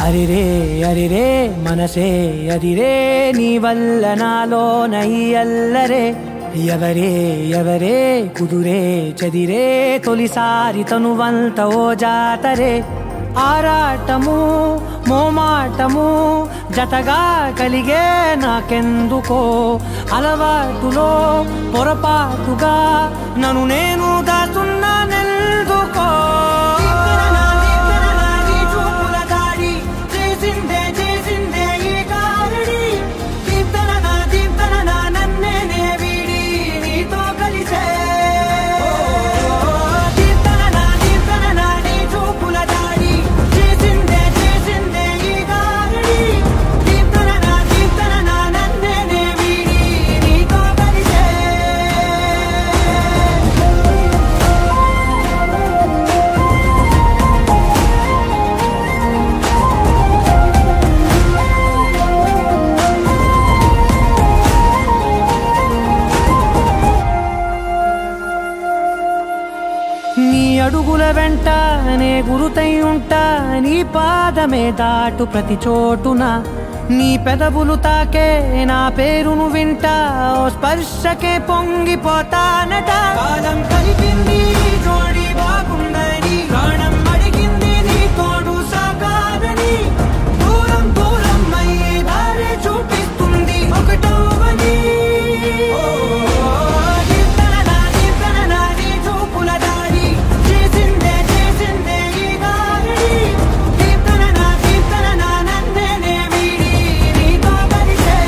అరిరే అరిరే మనసే అరిరే నీ వల్ల నాలో నై అల్లరే ఎవరే ఎవరే కుదురే చదిరే తొలిసారి తనువంత ఓ జాతరే ఆరాటము మోమాటము జతగా కలిగే నాకెందుకో అలవాటులో పొరపాటుగా నన్ను నేను దాచున్నానెందుకో చేసిందే చేసిందే ఈ కారడి దీప్తన నా దీప్తన నా నన్నే నే వీడి నీతో కలిసే దీప్తన నా దీప్తన నా నీ చూపుల దాడి చేసిందే చేసిందే ఈ కారడి దీప్తన నా దీప్తన నా నన్నే నే వీడి నీతో కలిసే నీ అడుగుల వెంట నే గురుతై ఉంటా నీ పాదమే దాటు ప్రతి చోటున నీ పెదవులు తాకే నా పేరును వింటా ఓ స్పర్శకే పొంగిపోతానట కాలం కలిపింది జోడి బాగుందని ప్రాణం అడిగింది నీ తోడు సాగాలని దూరం దూరం అయ్యి దారి చూపిస్తుంది ఒకటోవని దీప్తననా దీప్తననా నీ చూపుల దాడి చేసిందే చేసిందే ఈ గారడి దీప్తననా దీప్తననా నన్నే నే వీడి నీతో కలిసే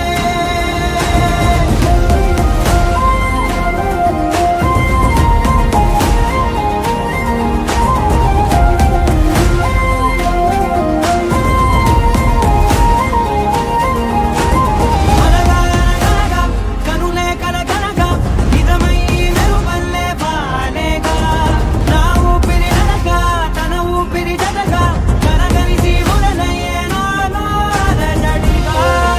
అనగానగా కనులే కలగనగా నిజమై మెరుపల్లే బానేగా నా ఊపిరి నడగా తన ఊపిరి జతగా కనగలిసి మొదలయ్యే నాలో అలజడిగా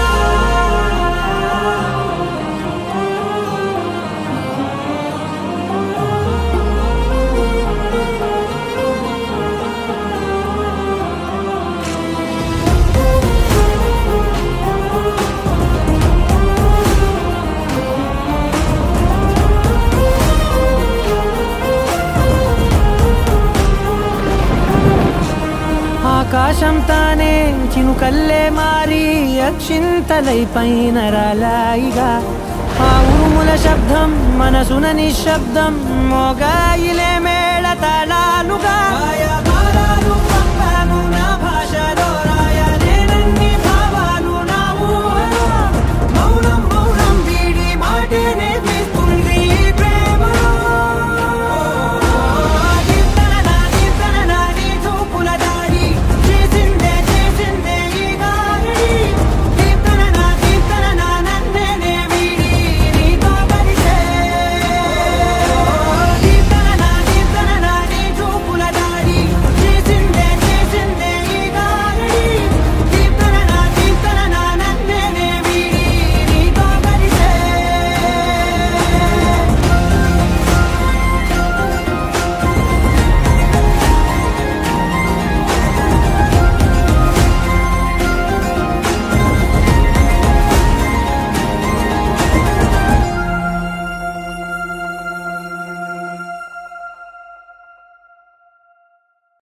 ఆకాశం తానే చినుకల్లే మారి అక్షింతలై పైన రాలాయిగా ఆ ఉరుముల శబ్దం మనసున నిశ్శబ్దం మోగాయిలే మేళ తాళాలుగా